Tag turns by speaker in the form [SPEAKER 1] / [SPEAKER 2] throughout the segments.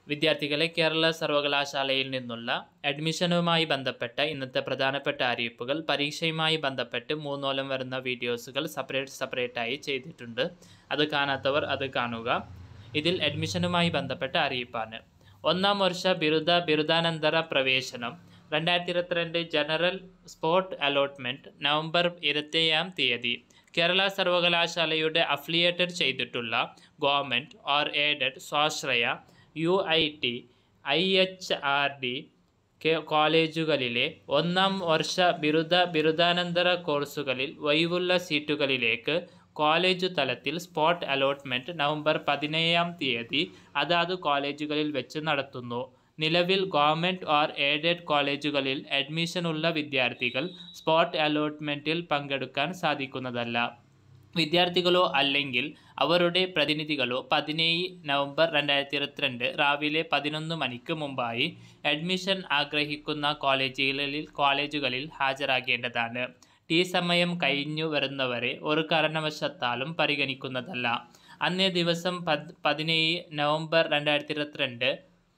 [SPEAKER 1] വിദ്യാർത്ഥികളെ കേരള സർവകലാശാലയിൽ നിന്നുള്ള അഡ്മിഷനുമായി ബന്ധപ്പെട്ട ഇന്നത്തെ പ്രധാനപ്പെട്ട അറിയിപ്പുകൾ പരീക്ഷയുമായി ബന്ധപ്പെട്ട് മൂന്നോളം വരുന്ന വീഡിയോസുകൾ സെപ്പറേറ്റ് സെപ്പറേറ്റ് ആയി ചെയ്തിട്ടുണ്ട് അത് കാണാത്തവർ അത് കാണുക ഇതിൽ അഡ്മിഷനുമായി ബന്ധപ്പെട്ട അറിയിപ്പാണ് ഒന്നാം വർഷ ബിരുദ ബിരുദാനന്തര പ്രവേശനം രണ്ടായിരത്തി ഇരുപത്തിരണ്ട് ജനറൽ സ്പോട്ട് അലോട്ട്മെൻറ്റ് നവംബർ ഇരുപത്തേഴാം തീയതി കേരള സർവകലാശാലയുടെ അഫിലിയേറ്റഡ് ചെയ്തിട്ടുള്ള ഗവൺമെൻറ് ഓർ എയ്ഡഡ് സ്വാശ്രയ U I T I H R D കോളേജുകളിലെ ഒന്നാം വർഷ ബിരുദ ബിരുദാനന്തര കോഴ്സുകളിൽ ഒഴിവുള്ള സീറ്റുകളിലേക്ക് കോളേജ് തലത്തിൽ സ്പോട്ട് അലോട്ട്മെൻറ്റ് നവംബർ പതിനേഴാം തീയതി അതാത് കോളേജുകളിൽ വെച്ച് നടത്തുന്നു നിലവിൽ ഗവൺമെൻറ് ഓർ എയ്ഡഡ് കോളേജുകളിൽ അഡ്മിഷനുള്ള വിദ്യാർത്ഥികൾ സ്പോട്ട് അലോട്ട്മെൻറ്റിൽ പങ്കെടുക്കാൻ സാധിക്കുന്നതല്ല വിദ്യാർത്ഥികളോ അല്ലെങ്കിൽ അവരുടെ പ്രതിനിധികളോ പതിനേഴ് നവംബർ രണ്ടായിരത്തി ഇരുപത്തിരണ്ട് രാവിലെ പതിനൊന്ന് മണിക്ക് മുമ്പായി അഡ്മിഷൻ ആഗ്രഹിക്കുന്ന കോളേജുകളിൽ കോളേജുകളിൽ ഹാജരാകേണ്ടതാണ് ടി സമയം കഴിഞ്ഞു വരുന്നവരെ ഒരു കാരണവശത്താലും പരിഗണിക്കുന്നതല്ല അന്നേ ദിവസം പത് പതിനേഴ് നവംബർ രണ്ടായിരത്തി ഇരുപത്തിരണ്ട്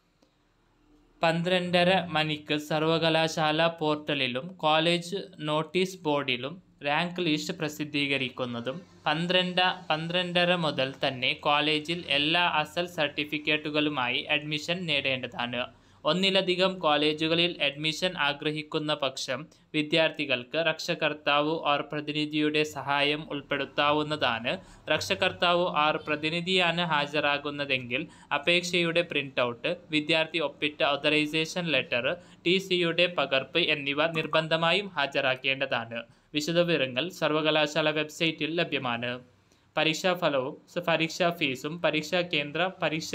[SPEAKER 1] പന്ത്രണ്ടര മണിക്ക് സർവകലാശാല പോർട്ടലിലും കോളേജ് നോട്ടീസ് ബോർഡിലും റാങ്ക് ലിസ്റ്റ് പ്രസിദ്ധീകരിക്കുന്നതും പന്ത്രണ്ട് പന്ത്രണ്ടര മുതൽ തന്നെ കോളേജിൽ എല്ലാ അസൽ സർട്ടിഫിക്കറ്റുകളുമായി അഡ്മിഷൻ നേടേണ്ടതാണ് ഒന്നിലധികം കോളേജുകളിൽ അഡ്മിഷൻ ആഗ്രഹിക്കുന്ന പക്ഷം വിദ്യാർത്ഥികൾക്ക് രക്ഷകർത്താവ് ഓർ പ്രതിനിധിയുടെ സഹായം ഉൾപ്പെടുത്താവുന്നതാണ് രക്ഷകർത്താവ് ഓർ പ്രതിനിധിയാണ് ഹാജരാകുന്നതെങ്കിൽ അപേക്ഷയുടെ പ്രിൻ്റ് ഔട്ട് വിദ്യാർത്ഥി ഒപ്പിട്ട ഓതറൈസേഷൻ ലെറ്റർ ടി സിയുടെ പകർപ്പ് എന്നിവ നിർബന്ധമായും ഹാജരാക്കേണ്ടതാണ് വിശദവിവരങ്ങൾ സർവകലാശാല വെബ്സൈറ്റിൽ ലഭ്യമാണ് പരീക്ഷാഫലവും പരീക്ഷാ ഫീസും പരീക്ഷാ കേന്ദ്ര പരീക്ഷ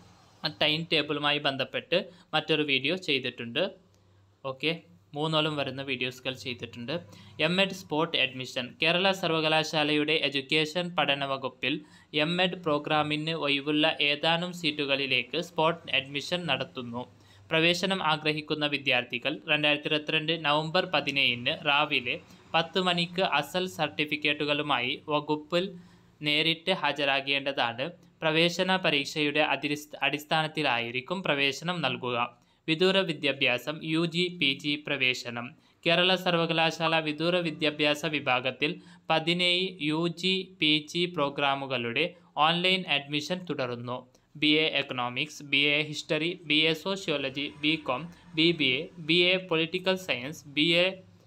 [SPEAKER 1] ടൈം ടേബിളുമായി ബന്ധപ്പെട്ട് മറ്റൊരു വീഡിയോ ചെയ്തിട്ടുണ്ട് ഓക്കെ മൂന്നോളം വരുന്ന വീഡിയോസുകൾ ചെയ്തിട്ടുണ്ട് M Ed spot admission Kerala സർവകലാശാലയുടെ എഡ്യൂക്കേഷൻ പഠന വകുപ്പിൽ എം എഡ് പ്രോഗ്രാമിന് ഒഴിവുള്ള ഏതാനും സീറ്റുകളിലേക്ക് സ്പോട്ട് അഡ്മിഷൻ നടത്തുന്നു പ്രവേശനം ആഗ്രഹിക്കുന്ന വിദ്യാർത്ഥികൾ രണ്ടായിരത്തി ഇരുപത്തിരണ്ട് നവംബർ പതിനേഴിന് രാവിലെ പത്ത് മണിക്ക് അസൽ സർട്ടിഫിക്കറ്റുകളുമായി വകുപ്പിൽ നേരിട്ട് ഹാജരാകേണ്ടതാണ് പ്രവേശന പരീക്ഷയുടെ അതിരിസ് അടിസ്ഥാനത്തിലായിരിക്കും പ്രവേശനം നൽകുക വിദൂര വിദ്യാഭ്യാസം യു ജി പി ജി പ്രവേശനം കേരള സർവകലാശാല വിദൂര വിദ്യാഭ്യാസ വിഭാഗത്തിൽ പതിനേഴ് യു ജി പി ജി പ്രോഗ്രാമുകളുടെ ഓൺലൈൻ അഡ്മിഷൻ തുടരുന്നു B A economics B A history B A sociology B com B B A B A political science B A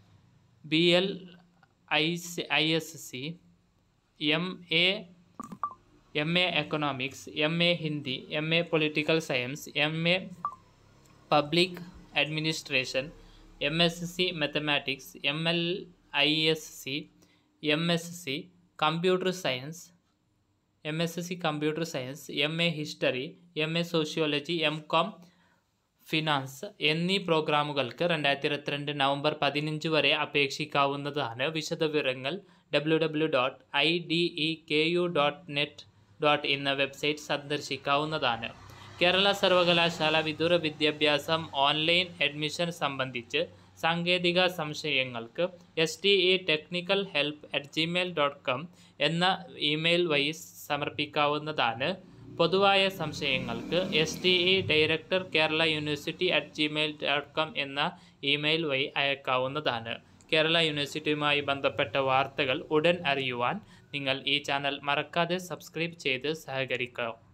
[SPEAKER 1] B L I C I S C M A M A economics M A Hindi M A political science M A public administration M S C mathematics M L I S C M S C computer science M S C computer science M A history M A sociology M com finance എന്നീ പ്രോഗ്രാമുകൾക്ക് രണ്ടായിരത്തി ഇരുപത്തിരണ്ട് November പതിനഞ്ച് വരെ അപേക്ഷിക്കാവുന്നതാണ് വിശദവിവരങ്ങൾ W W dot I D E K U dot net dot എന്ന website സന്ദർശിക്കാവുന്നതാണ് കേരള സർവകലാശാല വിദൂര വിദ്യാഭ്യാസം ഓൺലൈൻ അഡ്മിഷൻ സംബന്ധിച്ച് സാങ്കേതിക സംശയങ്ങൾക്ക് S T E technical help at Gmail dot com എന്ന ഇമെയിൽ വഴി സമർപ്പിക്കാവുന്നതാണ് പൊതുവായ സംശയങ്ങൾക്ക് S T E director Kerala university at Gmail dot com എന്ന ഇമെയിൽ വഴി അയക്കാവുന്നതാണ് കേരള യൂണിവേഴ്സിറ്റിയുമായി ബന്ധപ്പെട്ട വാർത്തകൾ ഉടൻ അറിയുവാൻ നിങ്ങൾ ഈ ചാനൽ മറക്കാതെ സബ്സ്ക്രൈബ് ചെയ്ത് സഹകരിക്കുക